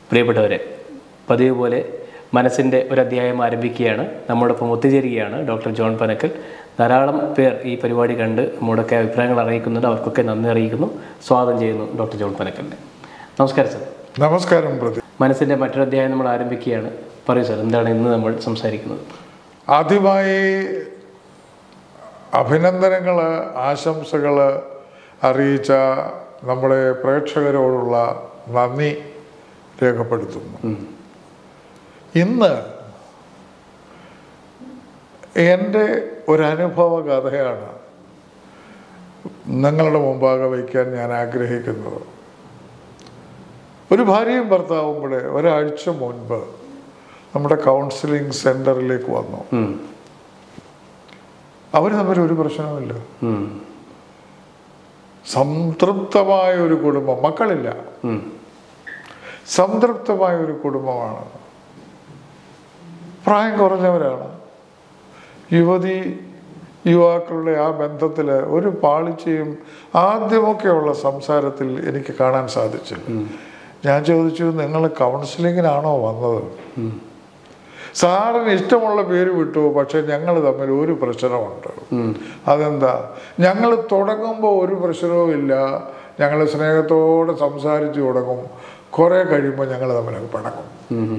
പ്രിയപ്പെട്ടവരെ പതിവ് പോലെ മനസ്സിൻ്റെ ഒരു അധ്യായം ആരംഭിക്കുകയാണ് നമ്മോടൊപ്പം ഒത്തുചേരുകയാണ് ഡോക്ടർ ജോൺ പനക്കൽ ധാരാളം പേർ ഈ പരിപാടി കണ്ട് നമ്മുടെയൊക്കെ അഭിപ്രായങ്ങൾ അറിയിക്കുന്നുണ്ട് അവർക്കൊക്കെ നന്ദി അറിയിക്കുന്നു സ്വാഗതം ചെയ്യുന്നു ഡോക്ടർ ജോൺ പനക്കലിനെ നമസ്കാരം സർ നമസ്കാരം പ്രതി മനസ്സിൻ്റെ മറ്റൊരു അധ്യായം നമ്മൾ ആരംഭിക്കുകയാണ് പറയൂ സർ എന്താണ് ഇന്ന് നമ്മൾ സംസാരിക്കുന്നത് ആദ്യമായി അഭിനന്ദനങ്ങൾ ആശംസകൾ അറിയിച്ച നമ്മുടെ പ്രേക്ഷകരോടുള്ള നന്ദി രേഖപ്പെടുത്തുന്നു ഇന്ന് എൻ്റെ ഒരനുഭവ കഥയാണ് നിങ്ങളുടെ മുമ്പാകെ വയ്ക്കാൻ ഞാൻ ആഗ്രഹിക്കുന്നത് ഒരു ഭാര്യയും ഭർത്താവും കൂടെ ഒരാഴ്ച മുൻപ് നമ്മുടെ കൗൺസിലിംഗ് സെൻറ്ററിലേക്ക് വന്നു ഉം. അവർ തമ്മിൽ ഒരു പ്രശ്നവുമില്ല ഉം. സംതൃപ്തമായ ഒരു കുടുംബം മക്കളില്ല ഉം. സംതൃപ്തമായ ഒരു കുടുംബമാണ് പ്രായം കുറഞ്ഞവരാണ് യുവതി യുവാക്കളുടെ ആ ബന്ധത്തിൽ ഒരു പാളിച്ചയും ആദ്യമൊക്കെയുള്ള സംസാരത്തിൽ എനിക്ക് കാണാൻ സാധിച്ചില്ല ഞാൻ ചോദിച്ചു നിങ്ങൾ കൗൺസിലിങ്ങിനാണോ വന്നത് സാറിന് ഇഷ്ടമുള്ള പേര് വിട്ടു പക്ഷെ ഞങ്ങൾ തമ്മിൽ ഒരു പ്രശ്നമുണ്ട് ഉം. അതെന്താ ഞങ്ങൾ തുടങ്ങുമ്പോൾ ഒരു പ്രശ്നവും ഇല്ല ഞങ്ങൾ സ്നേഹത്തോടെ സംസാരിച്ചു തുടങ്ങും കുറേ കഴിയുമ്പോൾ ഞങ്ങൾ തമ്മിൽ പിണങ്ങും ഉം.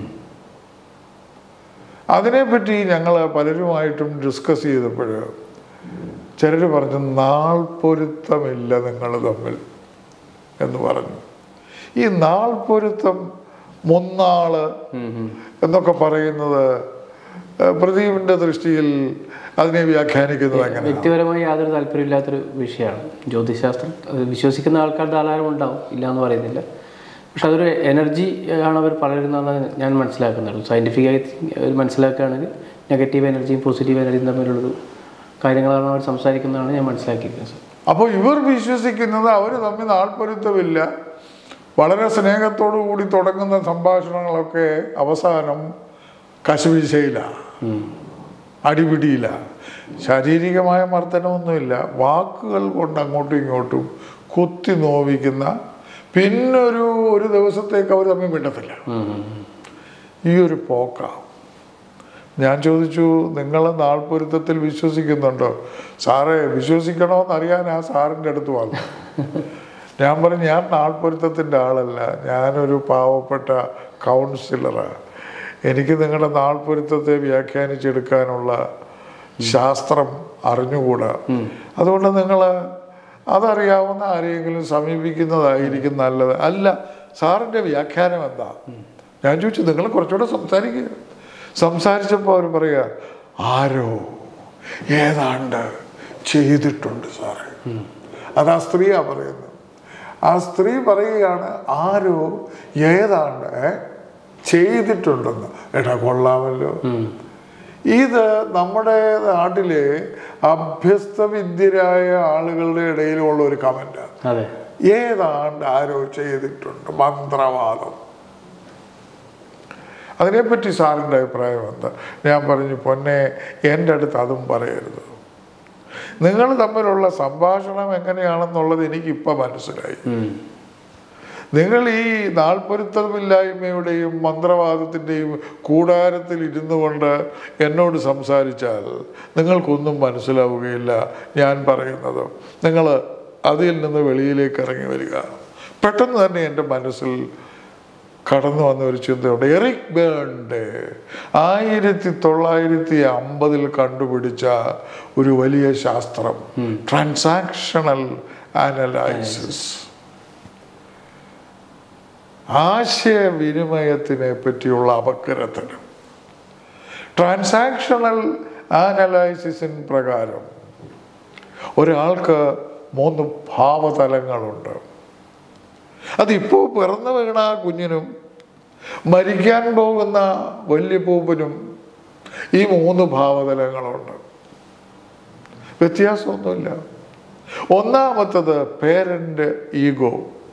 അതിനെപ്പറ്റി ഞങ്ങൾ പലരുമായിട്ടും ഡിസ്കസ് ചെയ്തപ്പോൾ ചിലർ പറഞ്ഞു നാൾ പൊരുത്തമില്ല നിങ്ങൾ തമ്മിൽ എന്ന് പറഞ്ഞു ഈ നാൾ പൊരുത്തം മുന്നാള് ഉം. ഉം. എന്നൊക്കെ പറയുന്നത് ഏഹ്, പ്രദീപിന്റെ ദൃഷ്ടിയിൽ അതിനെ വ്യാഖ്യാനിക്കുന്നത് എങ്ങനെ വ്യക്തിപരമായി യാതൊരു താല്പര്യമില്ലാത്തൊരു വിഷയമാണ് ജ്യോതിശാസ്ത്രം അത് വിശ്വസിക്കുന്ന ആൾക്കാർ ധാരാളം ഉണ്ടാവും ഇല്ല എന്ന് പറയുന്നില്ല പക്ഷെ അതൊരു എനർജി ആണ് അവർ പറയുന്നതെന്ന് ഞാൻ മനസ്സിലാക്കുന്നുള്ളൂ സയൻറ്റിഫിക്കായി അവർ മനസ്സിലാക്കുകയാണെങ്കിൽ നെഗറ്റീവ് എനർജിയും പോസിറ്റീവ് എനർജിയും തമ്മിലുള്ളൊരു കാര്യങ്ങളാണ് അവർ സംസാരിക്കുന്നതാണ് ഞാൻ മനസ്സിലാക്കിയിരിക്കുന്നത് സർ അപ്പോൾ ഇവർ വിശ്വസിക്കുന്നത് അവർ തമ്മിൽ നാൾപ്പൊരുത്തമില്ല വളരെ സ്നേഹത്തോടു കൂടി തുടങ്ങുന്ന സംഭാഷണങ്ങളൊക്കെ അവസാനം കശുവീശയിലാണ് അടിപിടിയില്ല ശാരീരികമായ മർദ്ദനമൊന്നുമില്ല വാക്കുകൾ കൊണ്ട് അങ്ങോട്ടും ഇങ്ങോട്ടും കുത്തി നോവിക്കുന്ന പിന്നൊരു ഒരു ദിവസത്തേക്ക് അവർ തമ്മിൽ മിണ്ടത്തില്ല ഈ ഒരു പോക്ക ഞാൻ ചോദിച്ചു നിങ്ങൾ നാൾപ്പൊരുത്തത്തിൽ വിശ്വസിക്കുന്നുണ്ടോ സാറേ വിശ്വസിക്കണമെന്ന് അറിയാൻ ആ സാറിൻ്റെ അടുത്ത് വന്നു ഞാൻ പറഞ്ഞു ഞാൻ നാൾപ്പൊരുത്തത്തിൻ്റെ ആളല്ല ഞാനൊരു പാവപ്പെട്ട കൗൺസിലറാണ് എനിക്ക് നിങ്ങളുടെ നാൾപ്പൊരുത്തത്തെ വ്യാഖ്യാനിച്ചെടുക്കാനുള്ള ശാസ്ത്രം അറിഞ്ഞുകൂടാ അതുകൊണ്ട് നിങ്ങൾ അതറിയാവുന്ന ആരെയെങ്കിലും സമീപിക്കുന്നതായിരിക്കും നല്ലത് അല്ല സാറിൻ്റെ വ്യാഖ്യാനം എന്താ ഞാൻ ചോദിച്ചു നിങ്ങൾ കുറച്ചുകൂടെ സംസാരിക്കുക സംസാരിച്ചപ്പോൾ അവർ പറയുക ആരോ ഏതാണ്ട് ചെയ്തിട്ടുണ്ട് സാറേ അത് ആ സ്ത്രീയാ പറയുന്നത് ആ സ്ത്രീ പറയുകയാണ് ആരോ ഏതാണ്ട് ഏ, ചെയ്തിട്ടുണ്ടെന്ന് എടാ കൊള്ളാമല്ലോ ഇത് നമ്മുടെ നാട്ടിലെ അഭ്യസ്ത വിദ്യരായ ആളുകളുടെ ഇടയിലുള്ള ഒരു കമന്റാണ് അതെ ഏതാണ്ട് ആരോ ചെയ്തിട്ടുണ്ട് മന്ത്രവാദം അതിനെപ്പറ്റി സാറിൻ്റെ അഭിപ്രായം എന്താ ഞാൻ പറഞ്ഞു പൊന്നെ എൻ്റെ അടുത്ത് അതും പറയരുത് നിങ്ങൾ തമ്മിലുള്ള സംഭാഷണം എങ്ങനെയാണെന്നുള്ളത് എനിക്കിപ്പോൾ മനസ്സിലായി ഉം. നിങ്ങൾ ഈ നാൾപ്പൊരുത്തമില്ലായ്മയുടെയും മന്ത്രവാദത്തിൻ്റെയും കൂടാരത്തിൽ ഇരുന്നു കൊണ്ട് എന്നോട് സംസാരിച്ചാൽ നിങ്ങൾക്കൊന്നും മനസ്സിലാവുകയില്ല ഞാൻ പറയുന്നത് നിങ്ങൾ അതിൽ നിന്ന് വെളിയിലേക്ക് ഇറങ്ങി വരിക പെട്ടെന്ന് തന്നെ എൻ്റെ മനസ്സിൽ കടന്നു വന്ന ഒരു ചിന്തയുണ്ട് എറിക് ബേണിൻ്റെ ആയിരത്തി തൊള്ളായിരത്തി അമ്പതിൽ കണ്ടുപിടിച്ച ഒരു വലിയ ശാസ്ത്രം ട്രാൻസാക്ഷണൽ അനലൈസിസ് ആശയവിനിമയത്തിനെ പറ്റിയുള്ള അപഗ്രഥനം ട്രാൻസാക്ഷണൽ ആനലൈസിസിൻ പ്രകാരം ഒരാൾക്ക് മൂന്ന് ഭാവതലങ്ങളുണ്ട് അതിപ്പോൾ പിറന്നു വീണ ആ കുഞ്ഞിനും മരിക്കാൻ പോകുന്ന വല്യപ്പൂപ്പനും ഈ മൂന്ന് ഭാവതലങ്ങളുണ്ട് വ്യത്യാസമൊന്നുമില്ല ഒന്നാമത്തത് പേരൻ്റ് ഈഗോ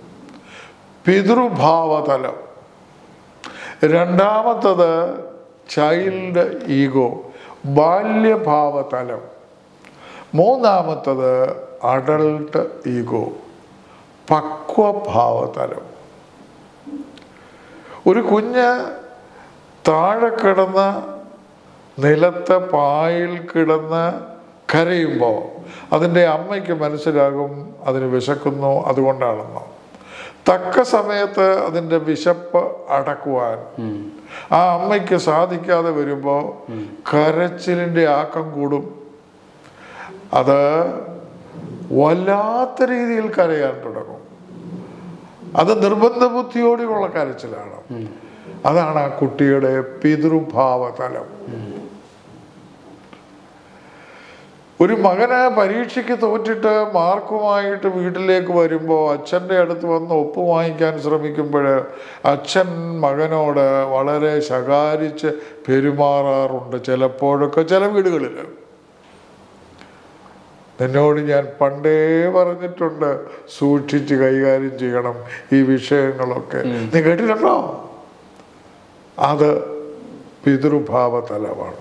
പിതൃഭാവതലം രണ്ടാമത്തത് ചൈൽഡ് ഈഗോ ബാല്യഭാവതലം മൂന്നാമത്തത് അഡൾട്ട് ഈഗോ പക്വഭാവതലം ഒരു കുഞ്ഞ് താഴെ കിടന്ന് നിലത്തെ പായിൽ കിടന്ന് കരയുമ്പോൾ അതിൻ്റെ അമ്മയ്ക്ക് മനസ്സിലാകും അതിന് വിശക്കുന്നു അതുകൊണ്ടാണെന്നോ തക്ക സമയത്ത് അതിൻ്റെ വിശപ്പ് അടക്കുവാൻ ആ അമ്മയ്ക്ക് സാധിക്കാതെ വരുമ്പോൾ കരച്ചിലിൻ്റെ ആക്കം കൂടും അത് വല്ലാത്ത രീതിയിൽ കരയാൻ തുടങ്ങും അത് നിർബന്ധ ബുദ്ധിയോടെയുള്ള കരച്ചിലാണ് അതാണ് ആ കുട്ടിയുടെ പിതൃഭാവതലം ഒരു മകന് പരീക്ഷയ്ക്ക് തോറ്റിട്ട് മാർക്കുമായിട്ട് വീട്ടിലേക്ക് വരുമ്പോൾ അച്ഛൻ്റെ അടുത്ത് വന്ന് ഒപ്പ് വാങ്ങിക്കാൻ ശ്രമിക്കുമ്പോൾ അച്ഛൻ മകനോട് വളരെ ശകാരിച്ച് പെരുമാറാറുണ്ട് ചിലപ്പോഴൊക്കെ ചില വീടുകളിൽ നിന്നോട് ഞാൻ പണ്ടേ പറഞ്ഞിട്ടുണ്ട് സൂക്ഷിച്ച് കൈകാര്യം ചെയ്യണം ഈ വിഷയങ്ങളൊക്കെ നീ കേട്ടിട്ടുണ്ടോ അത് പിതൃഭാവതലമാണ്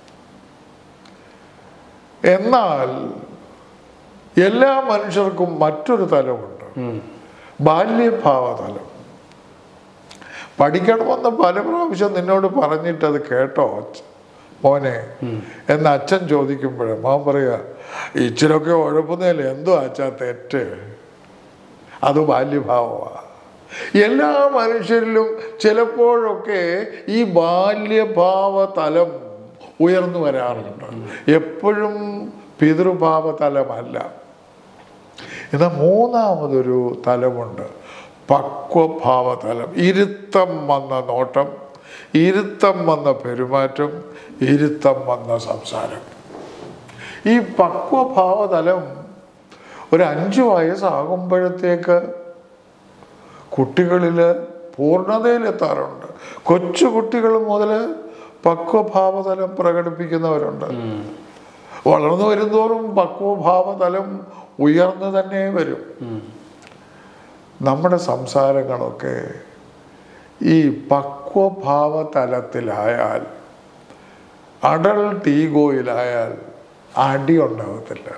എന്നാൽ എല്ലാ മനുഷ്യർക്കും മറ്റൊരു തലമുണ്ട് ബാല്യഭാവതലം പഠിക്കണമെന്ന് പല പ്രാവശ്യം നിന്നോട് പറഞ്ഞിട്ട് അത് കേട്ടോ അച്ഛ- മോനെ എന്ന് അച്ഛൻ ചോദിക്കുമ്പോഴേ മോൻ പറയുക ഇച്ചിരൊക്കെ ഉഴപ്പുന്നതിൽ എന്തോ അച്ഛാ തെറ്റ് അത് ബാല്യഭാവമാണ് എല്ലാ മനുഷ്യരിലും ചിലപ്പോഴൊക്കെ ഈ ബാല്യഭാവ തലം ഉയർന്നു വരാറുണ്ട് എപ്പോഴും പിതൃഭാവ തലമല്ല എന്നാൽ മൂന്നാമതൊരു തലമുണ്ട് പക്വഭാവതലം ഇരുത്തം വന്ന നോട്ടം ഇരുത്തം വന്ന പെരുമാറ്റം ഇരുത്തം വന്ന സംസാരം ഈ പക്വഭാവതലം ഒരു അഞ്ച് വയസ്സാകുമ്പോഴത്തേക്ക് കുട്ടികളിൽ പൂർണ്ണതയിലെത്താറുണ്ട് കൊച്ചു കുട്ടികൾ മുതൽ പക്വഭാവതലം പ്രകടിപ്പിക്കുന്നവരുണ്ട് വളർന്നു വരുന്തോറും പക്വഭാവതലം ഉയർന്നു തന്നെ വരും നമ്മുടെ സംസാരങ്ങളൊക്കെ ഈ പക്വഭാവ തലത്തിലായാൽ അഡൾട്ട് ഈഗോയിലായാൽ അടി ഉണ്ടാകത്തില്ല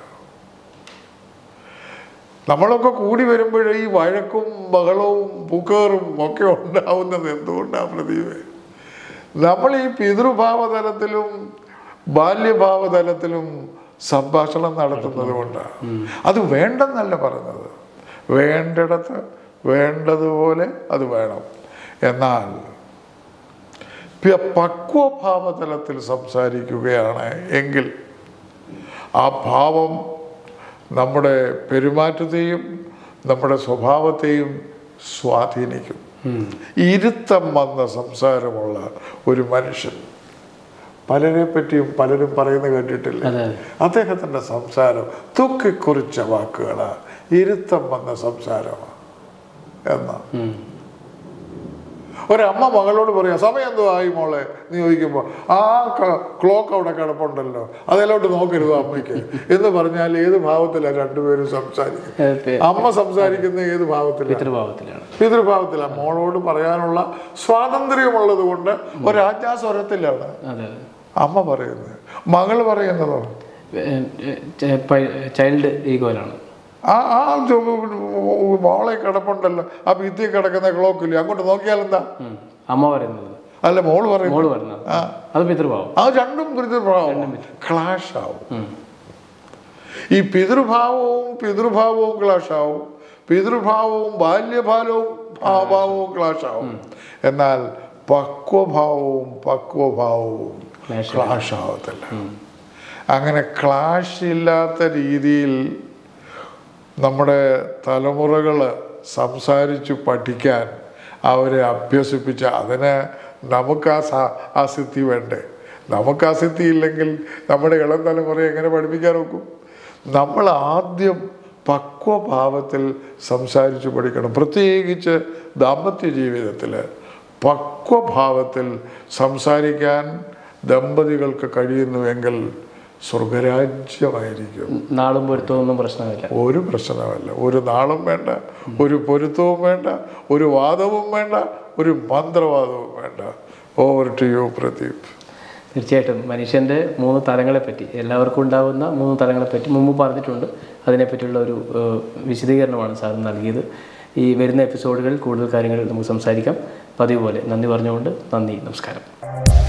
നമ്മളൊക്കെ കൂടി വരുമ്പോൾ ഈ വഴക്കും ബഹളവും പുക്കേറും ഒക്കെ ഉണ്ടാവുന്നത് എന്തുകൊണ്ടാണ് പ്രദീപേ നമ്മൾ ഈ പിതൃഭാവതലത്തിലും ബാല്യഭാവതലത്തിലും സംഭാഷണം നടത്തുന്നത് കൊണ്ടാണ് അത് വേണ്ടെന്നല്ല പറഞ്ഞത് വേണ്ടിടത്ത് വേണ്ടതുപോലെ അത് വേണം എന്നാൽ പ- പക്വഭാവതലത്തിൽ സംസാരിക്കുകയാണ് എങ്കിൽ ആ ഭാവം നമ്മുടെ പെരുമാറ്റത്തെയും നമ്മുടെ സ്വഭാവത്തെയും സ്വാധീനിക്കും ഇരുത്തം വന്ന സംസാരമുള്ള ഒരു മനുഷ്യൻ പലരെ പറ്റിയും പലരും പറയുന്ന കേട്ടിട്ടില്ല അതെ അദ്ദേഹത്തിന്റെ സംസാരം തൂക്കിക്കുറിച്ച വാക്കുകളാ ഇരുത്തം വന്ന സംസാരമാണ് എന്ന ഉം. ഒരമ്മ മകളോട് പറയാം സമയം എന്തോ ആയി മോളെ നീ ചോദിക്കുമ്പോൾ ആ ക്ലോക്ക് അവിടെ കിടപ്പുണ്ടല്ലോ അതിലോട്ട് നോക്കരുത് അമ്മയ്ക്ക് എന്ന് പറഞ്ഞാൽ ഏത് ഭാവത്തിലാണ് രണ്ടുപേരും സംസാരിക്കുന്നത് ഏ, പേ- അമ്മ സംസാരിക്കുന്ന ഏത് ഭാവത്തിലാണ് പിതൃഭാവത്തിലാണ് പിതൃഭാവത്തിലാണ് മോളോട് പറയാനുള്ള സ്വാതന്ത്ര്യമുള്ളത് കൊണ്ട് ഒരാജ്ഞാസ്വരത്തിലാണ് അതെ അതെ അമ്മ പറയുന്നത് മകൾ പറയുന്നതോ ചൈൽഡ് ഈഗോയിലാണ് ആ ആ ചോ- മോളെ കിടപ്പുണ്ടല്ലോ ആ ഭിത്തി കിടക്കുന്ന ക്ലോക്കില്ലേ അങ്ങോട്ട് നോക്കിയാൽ എന്താ ഉം. അമ്മ പറയുന്നത് അല്ല മോള് പറയും മോള് പറയുന്നത് അത് പിതൃഭാവം ആ രണ്ടും പിതൃഭാവം ക്ലാഷ് ആവും ഉം. ഈ പിതൃഭാവവും പിതൃഭാവവും ക്ലാഷ് ആവും പിതൃഭാവവും ബാല്യഭാവവും ഭാവവും ക്ലാഷ് ആവും എന്നാൽ പക്വഭാവവും പക്വഭാവവും Clash ക്ലാഷ് ആവത്തില്ല അങ്ങനെ ക്ലാഷ് ഇല്ലാത്ത രീതിയിൽ നമ്മുടെ തലമുറകൾ സംസാരിച്ചു പഠിക്കാൻ അവരെ അഭ്യസിപ്പിച്ച അതിന് നമുക്ക് ആ സാ ആ സിദ്ധി വേണ്ടേ നമുക്ക് ആ സിദ്ധി ഇല്ലെങ്കിൽ നമ്മുടെ ഇളം തലമുറയെ എങ്ങനെ പഠിപ്പിക്കാൻ നോക്കും നമ്മൾ ആദ്യം പക്വഭാവത്തിൽ സംസാരിച്ചു പഠിക്കണം പ്രത്യേകിച്ച് ദാമ്പത്യ ജീവിതത്തിൽ പക്വഭാവത്തിൽ സംസാരിക്കാൻ ദമ്പതികൾക്ക് കഴിയുന്നുവെങ്കിൽ സ്വർഗരാജ്യമായിരിക്കും നാളും പൊരുത്തമൊന്നും പ്രശ്നമില്ല ഒരു പ്രശ്നമല്ല ഒരു നാളും വേണ്ട ഒരു പൊരുത്തവും വേണ്ട ഒരു വാദവും വേണ്ട ഒരു മന്ത്രവാദവും വേണ്ട ഓവർ ടു യു പ്രദീപ് തീർച്ചയായിട്ടും മനുഷ്യൻ്റെ മൂന്ന് തലങ്ങളെപ്പറ്റി എല്ലാവർക്കും ഉണ്ടാകുന്ന മൂന്ന് തലങ്ങളെപ്പറ്റി മുമ്പ് പറഞ്ഞിട്ടുണ്ട് അതിനെപ്പറ്റിയുള്ള ഒരു ഏഹ്, വിശദീകരണമാണ് സാർ നൽകിയത് ഈ വരുന്ന എപ്പിസോഡുകളിൽ കൂടുതൽ കാര്യങ്ങൾ നമുക്ക് സംസാരിക്കാം പതിവ് പോലെ നന്ദി പറഞ്ഞുകൊണ്ട് നന്ദി നമസ്കാരം